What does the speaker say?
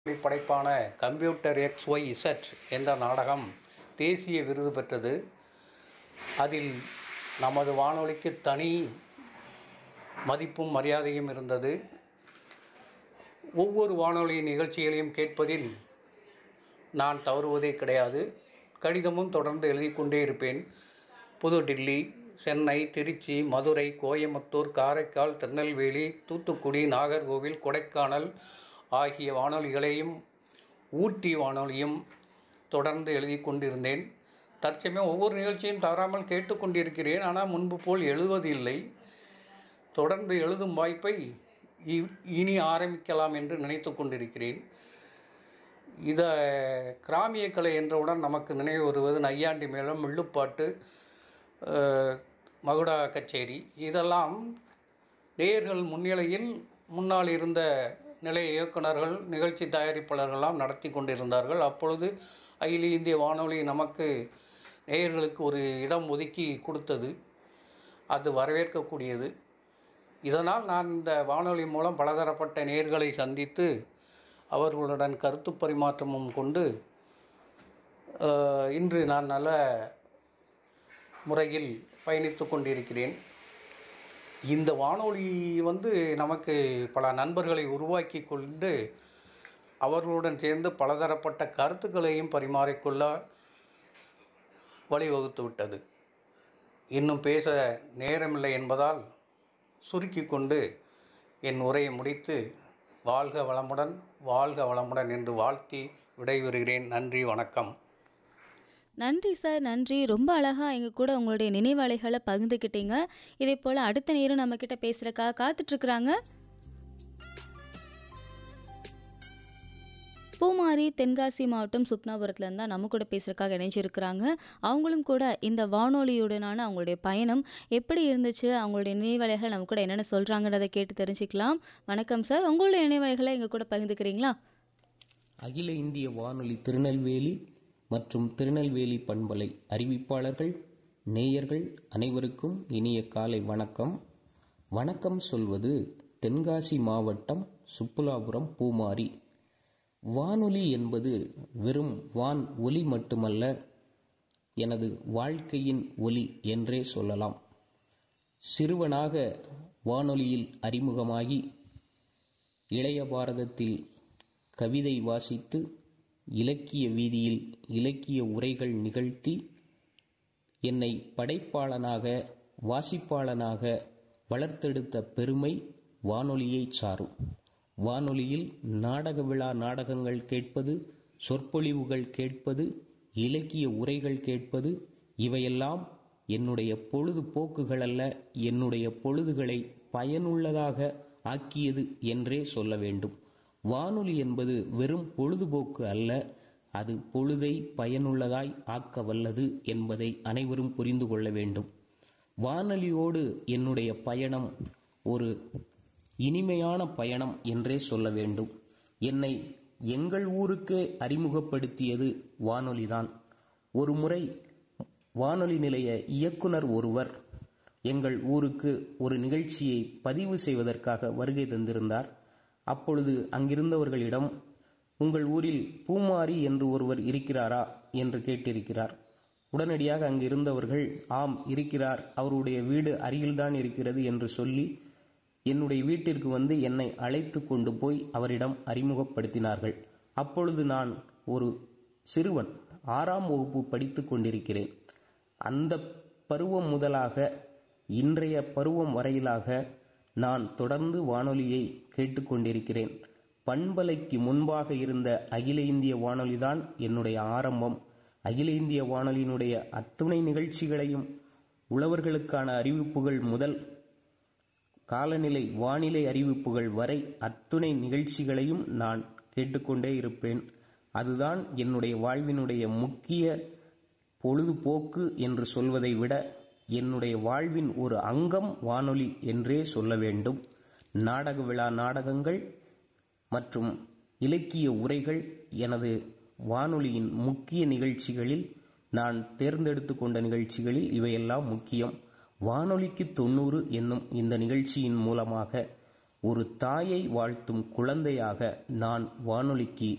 படைப்பான computer X Y Z என்ற நாடகம் தேசிய விருது பெற்றது அதில் நமது வானொலிக்கு தனி மதிப்பும் மரியாதையும் இருந்தது ஒவ்வொரு வானொலி நிகழ்ச்சிகளையும் கேட்பதில் நான் தவறுவதே கிடையாது கடிதமும் தொடர்ந்து எழுதி கொண்டே இருப்பேன் புதுடில்லி சென்னை திருச்சி மதுரை கோயம்புத்தூர் காரைக்கால் திருநெல்வேலி தூத்துக்குடி நாகர்கோவில் கொடைக்கானல் ஆகிய வானொலிகளையும் ஊட்டி வானொலியும் தொடர்ந்து எழுதி கொண்டிருந்தேன் தற்சமயம் ஒவ்வொரு நிகழ்ச்சியும் தவறாமல் கேட்டுக்கொண்டிருக்கிறேன் ஆனால் முன்பு போல் எழுதுவதில்லை தொடர்ந்து எழுதும் வாய்ப்பை இ- இனி ஆரம்பிக்கலாம் என்று நினைத்து கொண்டிருக்கிறேன் இதை கிராமிய கலை என்றவுடன் நமக்கு நினைவு வருவது நையாண்டி மேளம் வில்லுப்பாட்டு அஹ், மகுடா கச்சேரி இதெல்லாம் நேயர்கள் முன்னிலையில் முன்னால் இருந்த நிலைய இயக்குனர்கள் நிகழ்ச்சி தயாரிப்பாளர்கள்லாம் நடத்தி கொண்டிருந்தார்கள் அப்பொழுது அகில இந்திய வானொலி நமக்கு நேயர்களுக்கு ஒரு இடம் ஒதுக்கி கொடுத்தது அது வரவேற்கக்கூடியது இதனால் நான் இந்த வானொலி மூலம் பலதரப்பட்ட நேயர்களை சந்தித்து அவர்களுடன் கருத்து பரிமாற்றமும் கொண்டு அஹ், இன்று நான் நல்ல முறையில் பயணித்து கொண்டிருக்கிறேன் இந்த வானொலி வந்து நமக்கு பல நண்பர்களை உருவாக்கி கொண்டு அவர்களுடன் சேர்ந்து பலதரப்பட்ட கருத்துக்களையும் பரிமாறிக்கொள்ள வழிவகுத்து விட்டது இன்னும் பேச நேரமில்லை என்பதால் சுருக்கி கொண்டு என் உரையை முடித்து வாழ்க வளமுடன் வாழ்க வளமுடன் என்று வாழ்த்தி விடைபெறுகிறேன் நன்றி வணக்கம் நன்றி சார் நன்றி ரொம்ப அழகா எங்க கூட உங்களுடைய நினைவலைகளை பகிர்ந்துக்கிட்டீங்க இதே போல அடுத்த நேரம் நம்ம கிட்ட பேசுறதுக்காக காத்துட்டு இருக்கிறாங்க பூமாரி தென்காசி மாவட்டம் சுத்னாபுரத்துல இருந்தா நம்ம கூட பேசுறதுக்காக இணைஞ்சிருக்கிறாங்க அவங்களும் கூட இந்த வானொலியுடனான அவங்களுடைய பயணம் எப்படி இருந்துச்சு அவங்களுடைய நினைவலைகள் நம்ம கூட என்னென்ன சொல்றாங்கன்றதை கேட்டு தெரிஞ்சுக்கலாம் வணக்கம் சார் உங்களுடைய நினைவலைகளை எங்க கூட பகிர்ந்துக்கிறீங்களா அகில இந்திய வானொலி திருநெல்வேலி மற்றும் திருநெல்வேலி பண்பலை அறிவிப்பாளர்கள் நேயர்கள் அனைவருக்கும் இனிய காலை வணக்கம் வணக்கம் சொல்வது தென்காசி மாவட்டம் சுப்புலாபுரம் பூமாரி வானொலி என்பது வெறும் வான் ஒலி மட்டுமல்ல எனது வாழ்க்கையின் ஒலி என்றே சொல்லலாம் சிறுவனாக வானொலியில் அறிமுகமாகி இளைய பாரதத்தில் கவிதை வாசித்து இலக்கிய வீதியில் இலக்கிய உரைகள் நிகழ்த்தி என்னை படைப்பாளனாக வாசிப்பாளனாக வளர்த்தெடுத்த பெருமை வானொலியைச் சாரும் வானொலியில் நாடக விழா நாடகங்கள் கேட்பது சொற்பொழிவுகள் கேட்பது இலக்கிய உரைகள் கேட்பது இவையெல்லாம் என்னுடைய பொழுதுபோக்குகள் அல்ல என்னுடைய பொழுதுகளை பயனுள்ளதாக ஆக்கியது என்றே சொல்ல வேண்டும் வானொலி என்பது வெறும் பொழுதுபோக்கு அல்ல அது பொழுதை பயனுள்ளதாய் ஆக்க வல்லது என்பதை அனைவரும் புரிந்து கொள்ள வேண்டும் வானொலியோடு என்னுடைய பயணம் ஒரு இனிமையான பயணம் என்றே சொல்ல வேண்டும் என்னை எங்கள் ஊருக்கே அறிமுகப்படுத்தியது வானொலிதான் ஒரு முறை வானொலி நிலைய இயக்குனர் ஒருவர் எங்கள் ஊருக்கு ஒரு நிகழ்ச்சியை பதிவு செய்வதற்காக வருகை தந்திருந்தார் அப்பொழுது அங்கிருந்தவர்களிடம் உங்கள் ஊரில் பூமாரி என்று ஒருவர் இருக்கிறாரா என்று கேட்டிருக்கிறார் உடனடியாக அங்கிருந்தவர்கள் ஆம் இருக்கிறார் அவருடைய வீடு அருகில்தான் இருக்கிறது என்று சொல்லி என்னுடைய வீட்டிற்கு வந்து என்னை அழைத்து கொண்டு போய் அவரிடம் அறிமுகப்படுத்தினார்கள் அப்பொழுது நான் ஒரு சிறுவன் ஆறாம் வகுப்பு படித்துக் கொண்டிருக்கிறேன் அந்த பருவம் முதலாக இன்றைய பருவம் வரையிலாக நான் தொடர்ந்து வானொலியை கேட்டுக்கொண்டிருக்கிறேன் பண்பலைக்கு முன்பாக இருந்த அகில இந்திய வானொலிதான் என்னுடைய ஆரம்பம் அகில இந்திய வானொலியினுடைய அத்துணை நிகழ்ச்சிகளையும் உழவர்களுக்கான அறிவிப்புகள் முதல் காலநிலை வானிலை அறிவிப்புகள் வரை அத்துணை நிகழ்ச்சிகளையும் நான் கேட்டுக்கொண்டே இருப்பேன் அதுதான் என்னுடைய வாழ்வினுடைய முக்கிய பொழுதுபோக்கு என்று சொல்வதை விட என்னுடைய வாழ்வின் ஒரு அங்கம் வானொலி என்றே சொல்ல வேண்டும் நாடக விழா நாடகங்கள் மற்றும் இலக்கிய உரைகள் எனது வானொலியின் முக்கிய நிகழ்ச்சிகளில் நான் தேர்ந்தெடுத்து கொண்ட நிகழ்ச்சிகளில் இவையெல்லாம் முக்கியம் வானொலிக்கு தொண்ணூறு என்னும் இந்த நிகழ்ச்சியின் மூலமாக ஒரு தாயை வாழ்த்தும் குழந்தையாக நான் வானொலிக்கு